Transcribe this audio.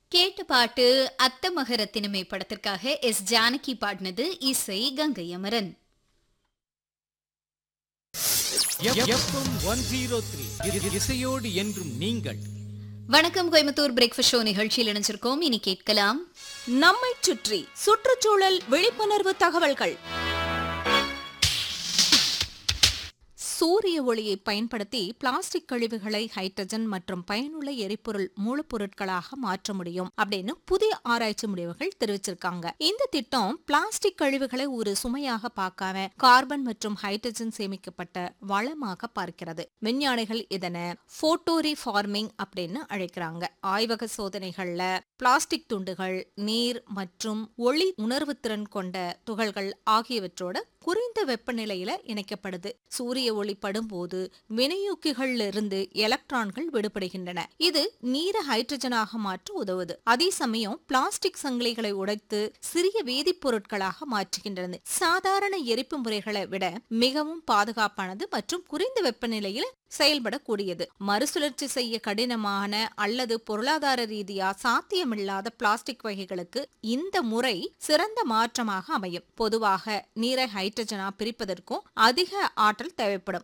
கேட்ட பாட்டு அத்தமகரத்தினமே படத்திற்காக எஸ் ஜானகி பாடினது இசை Gangai Amaran FM one zero three இசையோடு என்றும் நீங்கள் வணக்கம் கோயம்புத்தூர் பிரேக்ஃபாஸ்ட் ஷோ நிகழ்ச்சியில் இணைஞ்சிருக்கோம் இனி கேட்கலாம் நம்மைச் சுற்றி சுற்றுச்சூழல் விழிப்புணர்வு தகவல்கள் சூரிய ஒளியை பயன்படுத்தி பிளாஸ்டிக் கழிவுகளை ஹைட்ரஜன் மற்றும் பயனுள்ள எரிபொருள் மூலப்பொருட்களாக மாற்ற முடியும் அப்படின்னு புதிய ஆராய்ச்சி முடிவுகள் தெரிவிச்சிருக்காங்க இந்த திட்டம் பிளாஸ்டிக் கழிவுகளை ஒரு சுமையாக பார்க்காம கார்பன் மற்றும் ஹைட்ரஜன் சேமிக்கப்பட்ட வளமாக பார்க்கிறது விஞ்ஞானிகள் இதனை போட்டோரி ஃபார்மிங் அப்படின்னு அழைக்கிறாங்க ஆய்வக சோதனைகள்ல பிளாஸ்டிக் துண்டுகள் நீர் மற்றும் ஒளி உணர்வுத்திறன் கொண்ட துகள்கள் ஆகியவற்றோட குறைந்த வெப்பநிலையில இணைக்கப்படுது சூரிய ஒளி படும்போது வினையூக்கிகள்ல இருந்து எலக்ட்ரான்கள் விடுபடுகின்றன இது நீரை ஹைட்ரஜனாக மாற்ற உதவுது அதே சமயம் பிளாஸ்டிக் சங்கிலிகளை உடைத்து சிறிய வேதிப்பொருட்களாக மாற்றுகின்றது சாதாரண எரிப்பு முறைகளை விட மிகவும் பாதுகாப்பானது மற்றும் குறைந்த வெப்பநிலையில் செயல்படக்கூடியது மறுசுழற்சி செய்ய கடினமான அல்லது பொருளாதார ரீதியா சாத்தியமில்லாத பிளாஸ்டிக் வகைகளுக்கு இந்த முறை சிறந்த மாற்றமாக அமையும் பொதுவாக நீரை ஹைட்ரஜனா பிரிப்பதற்கும் அதிக ஆற்றல் தேவைப்படும்